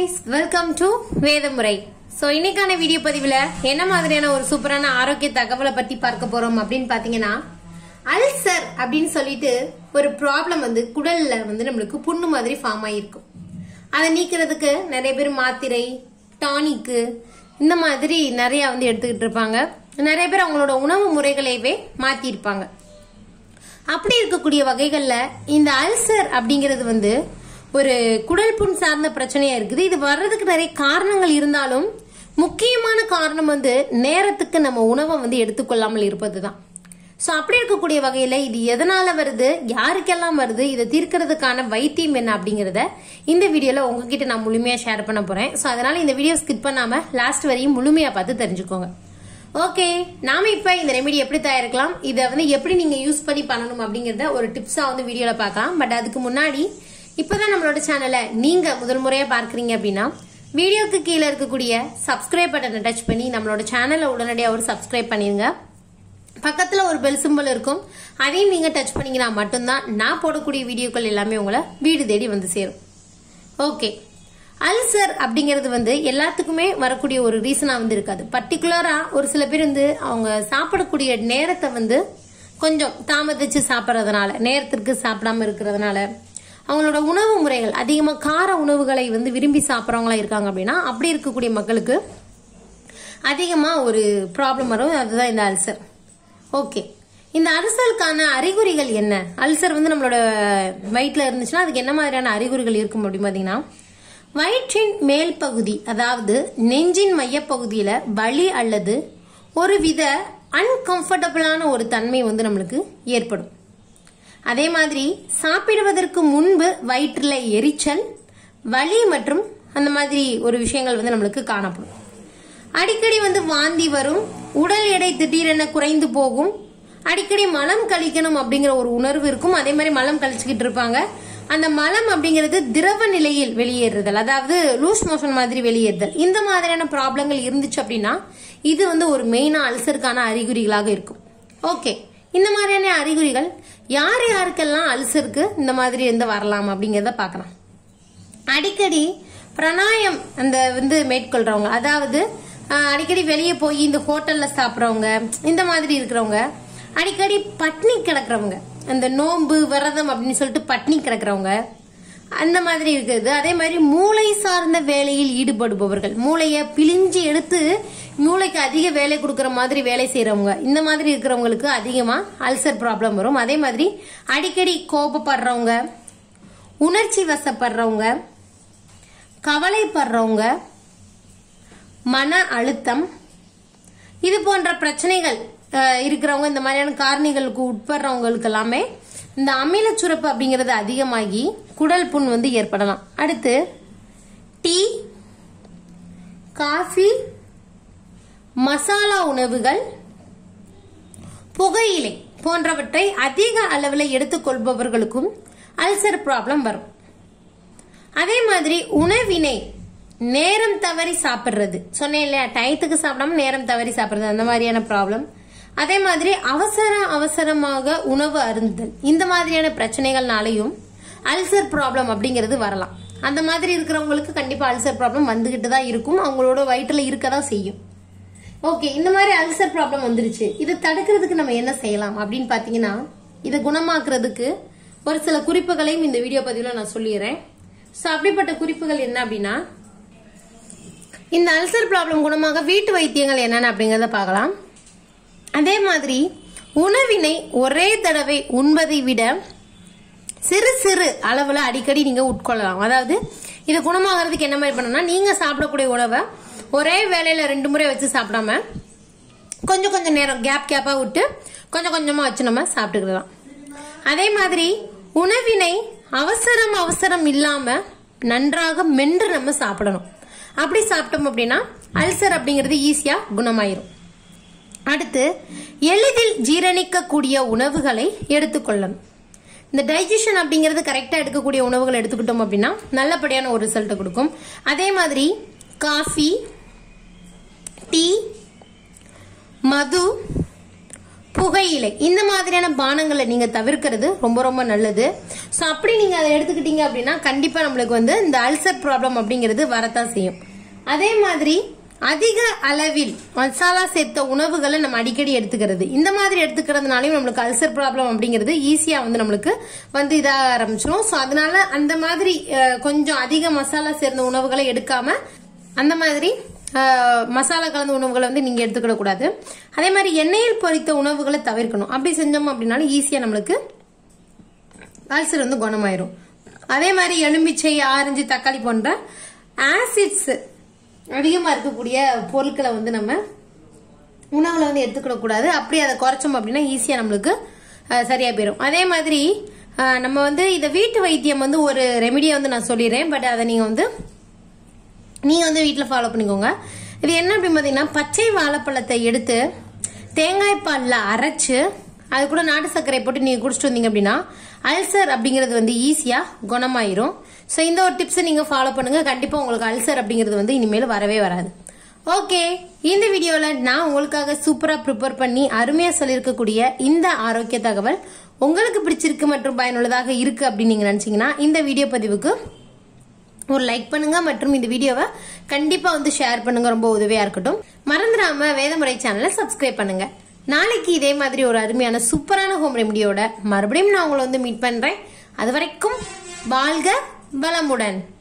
guys welcome to Vedamurai so இன்னைக்கான video பதிவில் என்ன மாதிரியான ஒரு சூப்பரான ஆரோக்கிய தகவலை பத்தி பார்க்க போறோம் அப்படின்னு பாத்தீங்கன்னா அல்சர் அப்படின்னு சொல்லிட்டு ஒரு ப்ராப்ளம் வந்து குடல்ல வந்து நம்மளுக்கு புண்ணு மாதிரி ஃபார்ம் ஆயிருக்கும் அதை நீக்கிறதுக்கு நிறைய பேர் மாத்திரை டானிக்கு இந்த மாதிரி நிறைய வந்து எடுத்துக்கிட்டு இருப்பாங்க நிறைய பேர் அவங்களோட உணவு முறைகளையவே மாத்திருப்பாங்க அப்படி இருக்கக்கூடிய வகைகள்ல இந்த அல்சர் அப்படிங்கிறது வந்து ஒரு குடல் புண் சார்ந்த பிரச்சனையா இருக்குது இது வர்றதுக்கு நிறைய காரணங்கள் இருந்தாலும் முக்கியமான காரணம் வந்து நேரத்துக்கு நம்ம உணவை வந்து எடுத்துக்கொள்ளாமல் இருப்பதுதான் ஸோ அப்படி இருக்கக்கூடிய வகையில இது எதனால வருது யாருக்கெல்லாம் வருது இதை தீர்க்கறதுக்கான வைத்தியம் என்ன அப்படிங்கறத இந்த வீடியோல உங்ககிட்ட நான் முழுமையா ஷேர் பண்ண போறேன் ஸோ அதனால இந்த வீடியோ ஸ்கிப் பண்ணாம லாஸ்ட் வரையும் முழுமையா பார்த்து தெரிஞ்சுக்கோங்க ஓகே நாம இப்ப இந்த ரெமெடி எப்படி தயாரிக்கலாம் இதை வந்து எப்படி நீங்க யூஸ் பண்ணி பண்ணணும் அப்படிங்கறத ஒரு டிப்ஸா வந்து வீடியோல பார்க்கலாம் பட் அதுக்கு முன்னாடி இப்பதான் நம்மளோட சேனலை நீங்க முதல் முறையா பார்க்கறீங்க அப்படின்னா வீடியோக்கு கீழே இருக்கக்கூடிய சப்ஸ்கிரைப் பட்டனை டச் பண்ணி நம்மளோட சேனலை உடனடியாக ஒரு சப்ஸ்கிரைப் பண்ணிருங்க பக்கத்துல ஒரு பெல் சிம்பிள் இருக்கும் அதையும் நீங்க டச் பண்ணீங்கன்னா மட்டும்தான் நான் போடக்கூடிய வீடியோக்கள் எல்லாமே உங்களை வீடு தேடி வந்து சேரும் ஓகே அல்சர் அப்படிங்கிறது வந்து எல்லாத்துக்குமே வரக்கூடிய ஒரு ரீசனா வந்து இருக்காது பர்டிகுலரா ஒரு சில பேர் வந்து அவங்க சாப்பிடக்கூடிய நேரத்தை வந்து கொஞ்சம் தாமதிச்சு சாப்பிட்றதுனால நேரத்திற்கு சாப்பிடாம இருக்கிறதுனால அவங்களோட உணவு முறைகள் அதிகமாக கார உணவுகளை வந்து விரும்பி சாப்பிட்றவங்களா இருக்காங்க அப்படின்னா அப்படி இருக்கக்கூடிய மக்களுக்கு அதிகமாக ஒரு ப்ராப்ளம் வரும் அதுதான் இந்த அல்சர் ஓகே இந்த அல்சருக்கான அறிகுறிகள் என்ன அல்சர் வந்து நம்மளோட வயிற்றுல இருந்துச்சுன்னா அதுக்கு என்ன மாதிரியான அறிகுறிகள் இருக்கும் அப்படின்னு பார்த்தீங்கன்னா வயிற்றின் மேல் பகுதி அதாவது நெஞ்சின் மையப்பகுதியில வலி அல்லது ஒருவித அன்கம்ஃபர்டபுளான ஒரு தன்மை வந்து நம்மளுக்கு ஏற்படும் அதே மாதிரி சாப்பிடுவதற்கு முன்பு வயிற்றுல எரிச்சல் வலி மற்றும் அந்த மாதிரி ஒரு விஷயங்கள் வந்து நம்மளுக்கு காணப்படும் அடிக்கடி வந்து வாந்தி வரும் உடல் எடை திடீரென குறைந்து போகும் அடிக்கடி மலம் கழிக்கணும் அப்படிங்கிற ஒரு உணர்வு இருக்கும் அதே மாதிரி மலம் கழிச்சுக்கிட்டு இருப்பாங்க அந்த மலம் அப்படிங்கிறது திரவ நிலையில் வெளியேறுதல் அதாவது லூஸ் மோஷன் மாதிரி வெளியேறுதல் இந்த மாதிரியான ப்ராப்ளங்கள் இருந்துச்சு அப்படின்னா இது வந்து ஒரு மெயினா அல்சருக்கான அறிகுறிகளாக இருக்கும் ஓகே இந்த மாதிரியான அறிகுறிகள் யார் யாருக்கெல்லாம் அல்சருக்கு இந்த மாதிரி இருந்து வரலாம் அப்படிங்கறத பார்க்கலாம் அடிக்கடி பிராணாயம் அந்த வந்து மேற்கொள்றவங்க அதாவது ஆஹ், அடிக்கடி வெளியே போய் இந்த ஹோட்டல்ல சாப்பிட்றவங்க இந்த மாதிரி இருக்கிறவங்க அடிக்கடி பட்னி கிடக்குறவங்க அந்த நோன்பு விரதம் அப்படின்னு சொல்லிட்டு பட்னி கிடக்குறவங்க அந்த மாதிரி இருக்கிறது அதே மாதிரி மூளை சார்ந்த வேலையில் ஈடுபடுபவர்கள் மூளையை பிழிஞ்சு எடுத்து மூளைக்கு அதிக வேலை கொடுக்கற மாதிரி வேலை செய்யறவங்க இந்த மாதிரி இருக்கிறவங்களுக்கு அதிகமா அல்சர் ப்ராப்ளம் வரும் அதே மாதிரி அடிக்கடி கோபப்படுறவங்க உணர்ச்சி வசப்படுறவங்க கவலைப்படுறவங்க மன அழுத்தம் இது போன்ற பிரச்சனைகள் அஹ், இருக்கிறவங்க இந்த மாதிரியான காரணிகளுக்கு உட்படுறவங்களுக்கு எல்லாமே இந்த அமில சுரப்பு அப்படிங்கிறது அதிகமாகி குடல் புண் வந்து ஏற்படலாம் அடுத்து டீ காஃபி மசாலா உணவுகள் புகையிலை போன்றவற்றை அதிக அளவில் எடுத்துக்கொள்பவர்களுக்கும் அல்சர் ப்ராப்ளம் வரும் அதே மாதிரி உணவினை நேரம் தவறி சாப்பிடுறது சொன்னேன் இல்லையா டயத்துக்கு சாப்பிடாம நேரம் தவறி சாப்பிடுறது அந்த மாதிரியான ப்ராப்ளம் அதே மாதிரி அவசர அவசரமாக உணவு அருந்துதல் இந்த மாதிரியான பிரச்சனைகள்னாலையும் அல்சர் ப்ராப்ளம் அப்படிங்கிறது வரலாம் அந்த மாதிரி இருக்கிறவங்களுக்கு கண்டிப்பா அல்சர் ப்ராப்ளம் வந்துகிட்டு தான் இருக்கும் அவங்களோட வயிற்றுல இருக்க தான் செய்யும் ஓகே இந்த மாதிரி அல்சர் ப்ராப்ளம் வந்துருச்சு இதை தடுக்கிறதுக்கு நம்ம என்ன செய்யலாம் அப்படின்னு பாத்தீங்கன்னா இதை குணமாக்குறதுக்கு ஒரு சில குறிப்புகளையும் இந்த வீடியோ பதிவில் நான் சொல்லிடுறேன் ஸோ அப்படிப்பட்ட குறிப்புகள் என்ன அப்படின்னா இந்த அல்சர் ப்ராப்ளம் குணமாக வீட்டு வைத்தியங்கள் என்னென்ன அப்படிங்கறத பார்க்கலாம் அதே மாதிரி உணவினை ஒரே தடவை உண்பதை விட சிறு சிறு அளவுல அடிக்கடி நீங்க உட்கொள்ளலாம் அதாவது இது குணமாகறதுக்கு என்ன மாதிரி பண்ணணும்னா நீங்க சாப்பிடக்கூடிய உணவை ஒரே வேளையில ரெண்டு முறை வச்சு சாப்பிடாம கொஞ்சம் கொஞ்சம் நேரம் கேப் கேப்பா விட்டு கொஞ்சம் கொஞ்சமா வச்சு நம்ம சாப்பிட்டுக்கலாம் அதே மாதிரி உணவினை அவசரம் அவசரம் இல்லாம நன்றாக மென்று நம்ம சாப்பிடணும் அப்படி சாப்பிட்டோம் அப்படின்னா அல்சர் அப்படிங்கிறது ஈஸியா குணமாயிரும் அடுத்து எளிதில் ஜீரணிக்கக்கூடிய உணவுகளை எடுத்துக்கொள்ளணும் இந்த டைஜஷன் அப்படிங்கிறது கரெக்டா எடுக்கக்கூடிய உணவுகள் எடுத்துக்கிட்டோம் அப்படின்னா நல்லபடியான ஒரு ரிசல்ட் கொடுக்கும் அதே மாதிரி காஃபி டீ மது புகையிலை இந்த மாதிரியான பானங்களை நீங்க தவிர்க்கிறது ரொம்ப ரொம்ப நல்லது ஸோ அப்படி நீங்க அதை எடுத்துக்கிட்டீங்க அப்படின்னா கண்டிப்பா நம்மளுக்கு வந்து இந்த அல்சர் ப்ராப்ளம் அப்படிங்கிறது வரத்தான் செய்யும் அதே மாதிரி அதிக அளவில் மசாலா சேர்த்த உணவுகளை நம்ம அடிக்கடி எடுத்துக்கிறது இந்த மாதிரி எடுத்துக்கிறதுனாலையும் நம்மளுக்கு அல்சர் ப்ராப்ளம் அப்படிங்கிறது ஈஸியா வந்து நம்மளுக்கு வந்து இதாக ஆரம்பிச்சிடும் ஸோ அதனால அந்த மாதிரி அஹ், கொஞ்சம் அதிக மசாலா சேர்ந்த உணவுகளை எடுக்காம அந்த மாதிரி அஹ், மசாலா கலந்த உணவுகளை வந்து நீங்க எடுத்துக்கிட கூடாது அதே மாதிரி எண்ணெயில் பொரித்த உணவுகளை தவிர்க்கணும் அப்படி செஞ்சோம் அப்படின்னாலும் ஈஸியா நம்மளுக்கு அல்சர் வந்து குணமாயிரும் அதே மாதிரி எலுமிச்சை ஆரஞ்சு தக்காளி போன்ற ஆசிட்ஸ் அதிகமா இருக்கக்கூடிய பொருட்களை வந்து நம்ம உணவுல வந்து எடுத்துக்கிட கூடாது அப்படி அதை குறைச்சோம் அப்படின்னா ஈஸியா நம்மளுக்கு அஹ், சரியா போயிடும் அதே மாதிரி அஹ், நம்ம வந்து இதை வீட்டு வைத்தியம் வந்து ஒரு ரெமிடியை வந்து நான் சொல்லிடுறேன் பட் அதை நீங்க வந்து நீங்க வந்து வீட்டில் ஃபாலோ பண்ணிக்கோங்க இது என்ன அப்படின்னு பார்த்தீங்கன்னா பச்சை வாழைப்பழத்தை எடுத்து தேங்காய் பாலில் அரைச்சு அது கூட நாட்டு சர்க்கரை போட்டு நீங்க குடிச்சிட்டு வந்தீங்க அப்படின்னா அல்சர் அப்படிங்கிறது வந்து ஈஸியா குணமாயிரும் ஸோ இந்த ஒரு டிப்ஸை நீங்க ஃபாலோ பண்ணுங்க கண்டிப்பா உங்களுக்கு அல்சர் அப்படிங்கிறது வந்து இனிமேல் வரவே வராது ஓகே இந்த வீடியோல நான் உங்களுக்காக சூப்பரா ப்ரிப்பேர் பண்ணி அருமையா சொல்லியிருக்கக்கூடிய இந்த ஆரோக்கிய தகவல் உங்களுக்கு பிடிச்சிருக்கு மற்றும் பயனுள்ளதாக இருக்கு அப்படின்னு நீங்க நினைச்சீங்கன்னா இந்த வீடியோ பதிவுக்கு ஒரு லைக் பண்ணுங்க மற்றும் இந்த வீடியோவை கண்டிப்பா வந்து ஷேர் பண்ணுங்க ரொம்ப உதவியா இருக்கட்டும் மறந்துடாம வேதமுறை சேனலை சப்ஸ்கிரைப் பண்ணுங்க நாளைக்கு இதே மாதிரி ஒரு அருமையான சூப்பரான ஹோம் ரெமடியோட மறுபடியும் நான் உங்களை வந்து மீட் பண்றேன் அது வரைக்கும் வாழ்க வளமுடன்